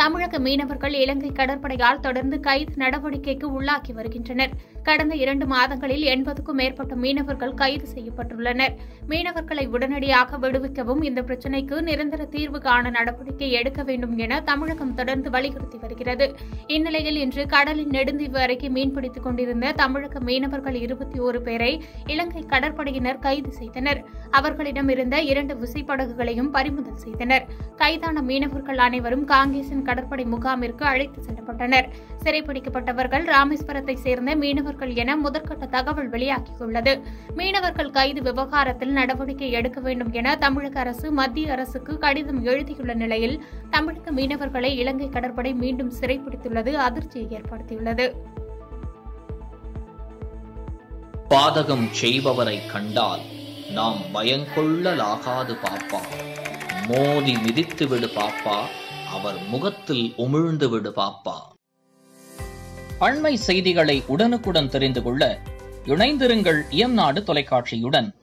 தமிழக மீனவர்கள் இலங்கை கடற்படையால் தொடர்ந்து கைது நடவடிக்கைக்கு உள்ளாக்கி வருகின்றனர் கடந்த இரண்டு மாதங்களில் எண்பதுக்கும் மேற்பட்ட மீனவர்கள் கைது செய்யப்பட்டுள்ளனர் மீனவர்களை உடனடியாக விடுவிக்கவும் இந்த பிரச்சினைக்கு நிரந்தர தீர்வு காண நடவடிக்கை எடுக்க வேண்டும் என தமிழகம் தொடர்ந்து வலியுறுத்தி வருகிறது இந்நிலையில் இன்று கடலின் நெடுந்தீவு அருகே மீன்பிடித்துக் கொண்டிருந்த தமிழக மீனவர்கள் இருபத்தி ஒரு பேரை இலங்கை கடற்படையினர் கைது செய்தனர் அவர்களிடம் இருந்த இரண்டு விசைப்படகுகளையும் பறிமுதல் செய்தனர் கைதான மீனவர்கள் அனைவரும் காங்கேசன் கடற்படை முகாமிற்கு அழைத்து செல்லப்பட்டனர் சிறைப்பிடிக்கப்பட்டவர்கள் ராமேஸ்வரத்தை சேர்ந்த மீனவர்கள் என முதற்கட்ட தகவல் வெளியாகியுள்ளது மீனவர்கள் கைது விவகாரத்தில் நடவடிக்கை எடுக்க வேண்டும் என தமிழக அரசு மத்திய அரசுக்கு கடிதம் எழுதியுள்ள நிலையில் தமிழக மீனவர்களை இலங்கை கடற்படை மீண்டும் சிறைப்பிடித்துள்ளது அதிர்ச்சியை ஏற்படுத்தியுள்ளது பாதகம் செய்பவரை கண்டால் நாம் பயங்கொள்ளலாகாது பாப்பா மோதி மிதித்து விடு பாப்பா அவர் முகத்தில் உமிழ்ந்து விடு பாப்பா அண்மை செய்திகளை உடனுக்குடன் தெரிந்து கொள்ள இணைந்திருங்கள் இயம்நாடு தொலைக்காட்சியுடன்